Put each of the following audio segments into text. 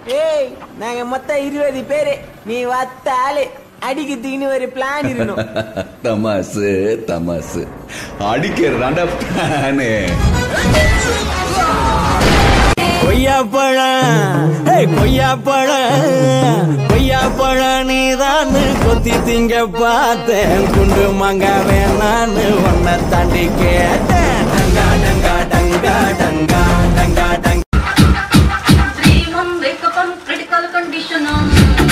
ஏய் நாங்க மொத்தம் இருபது பேரு நீ வத்த ஆளு அடிக்கிறதுக்குன்னு ஒரு பிளான் இருக்கணும் தமாசு தமாசு அடிக்கிறதாண்டா பிளானு கொய்யாப்பழம் ஏய் கொய்யாப்பழம் கொய்யாப்பழம் நீதான் கொத்தி திங்க பார்த்தேன் குண்டு மங்க வேணான்னு உன்னை தாண்டி கேட்டேன் டங்கா டங்கா டங்கா டங்கா டங்கா டங்கா Dream on, wake up on critical condition on.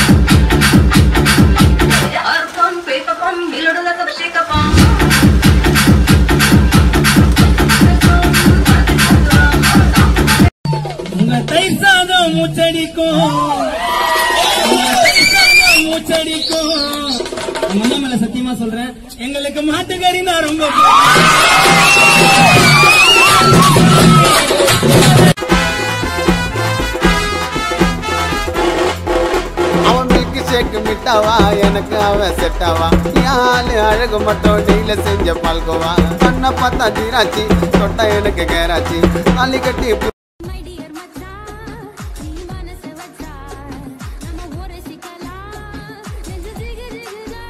Work on, wake up on, build like a shake up on. உங்க தை சாதம் மூச்சடிக்கும் உங்க தை சாதம் மூச்சடிக்கும் உங்க அம்மா மேல சத்தியமா சொல்றேன் எங்களுக்கு மாட்டுக்கறி தான் ரொம்ப பிடிக்கும். அவன் மில்க் ஷேக் மிட்டாவா எனக்கு அவன் செட்டாவா யாரு அழகு மட்டும் டெய்ல செஞ்ச பால்கோவா கண்ணை பார்த்தா தீராச்சி தொட்டா எனக்கு கேராச்சி தாலி கட்டி My dear மச்சான் நீ மனச வச்சா நம்ம ஊரை சிக்கலாம் நெஞ்சு ஜிகு ஜிகுதா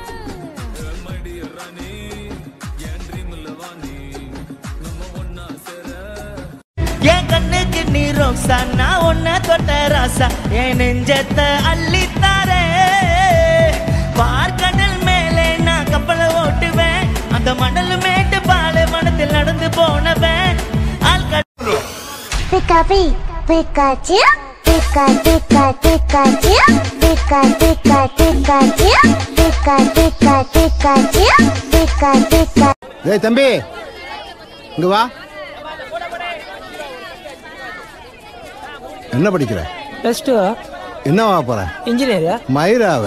என் கண்ணுக்கு நீ ரோசா நான் உன்னை தொட்ட ராசா என் நெஞ்சத்தை அள்ளித்தாரே பார்க்கடல் மேலே நான் கப்பலை ஓட்டுவேன் அந்த மணல் மேட்டு பாலை மனத்தில் நடந்து போனவன் ஆள்கடல் Pika Pikachu Pika Pika Pikachu Pika Pika Pikachu Pika Pika Pikachu Pika Pika ஏய் தம்பி இங்க வா என்ன படிக்கிற பிளஸ் டூ என்னவா போற இன்ஜினியர் மயிராவ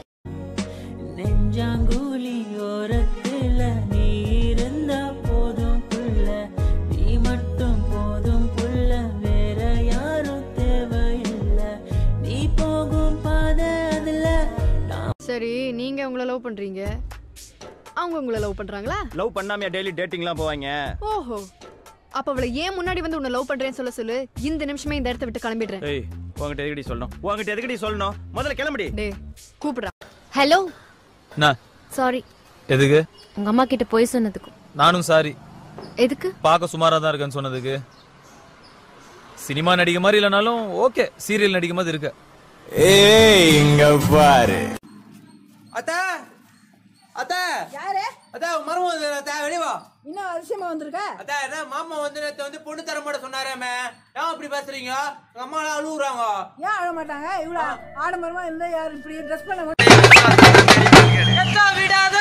நெஞ்சாங்குழி ஓரத்துல நீ இருந்தா போதும் புள்ள நீ மட்டும் போதும் புள்ள வேற யாரும் தேவையில்லை நீ போகும் பாதை அதுல சரி நீங்க உங்களை லவ் பண்றீங்க அவங்க உங்களை லவ் பண்றாங்களா லவ் பண்ணாமையா டெய்லி டேட்டிங்லாம் போவாங்க ஓஹோ அப்ப அவளை ஏன் முன்னாடி வந்து உன்னை லவ் பண்றேன்னு சொல்ல சொல்லு இந்த நிமிஷமே இந்த இடத்த விட்டு கிளம்பிடுறேன் ஏய் உங்ககிட்ட எதுக்கடி சொல்லணும் உங்ககிட்ட எதுக்கடி சொல்லணும் முதல்ல கிளம்புடி டேய் கூப்பிடுறா ஹலோ என்ன சாரி எதுக்கு உங்க அம்மா கிட்ட போய் சொன்னதுக்கு நானும் சாரி எதுக்கு பார்க்க சுமாரா தான் இருக்கேன்னு சொன்னதுக்கு சினிமா நடிக்க மாதிரி இல்லைனாலும் ஓகே சீரியல் நடிக்க மாதிரி இருக்க ஏய் இங்க பாரு அத்த அத்த யாரு அத்த மருமக வந்து அத்த வெளிய வா இன்னும் அதிசயமா வந்திருக்க அத்த என்ன மாமா வந்து நேத்து வந்து பொண்ணு தர மாட்ட சொன்னாரேமே ஏன் அப்படி பேசுறீங்க எங்க அம்மா எல்லாம் அழுகுறாங்க ஏன் அழ மாட்டாங்க இவ்வளவு ஆடம்பரமா இருந்தா யாரும் இப்படி ட்ரெஸ் பண்ண எக்கா விடாத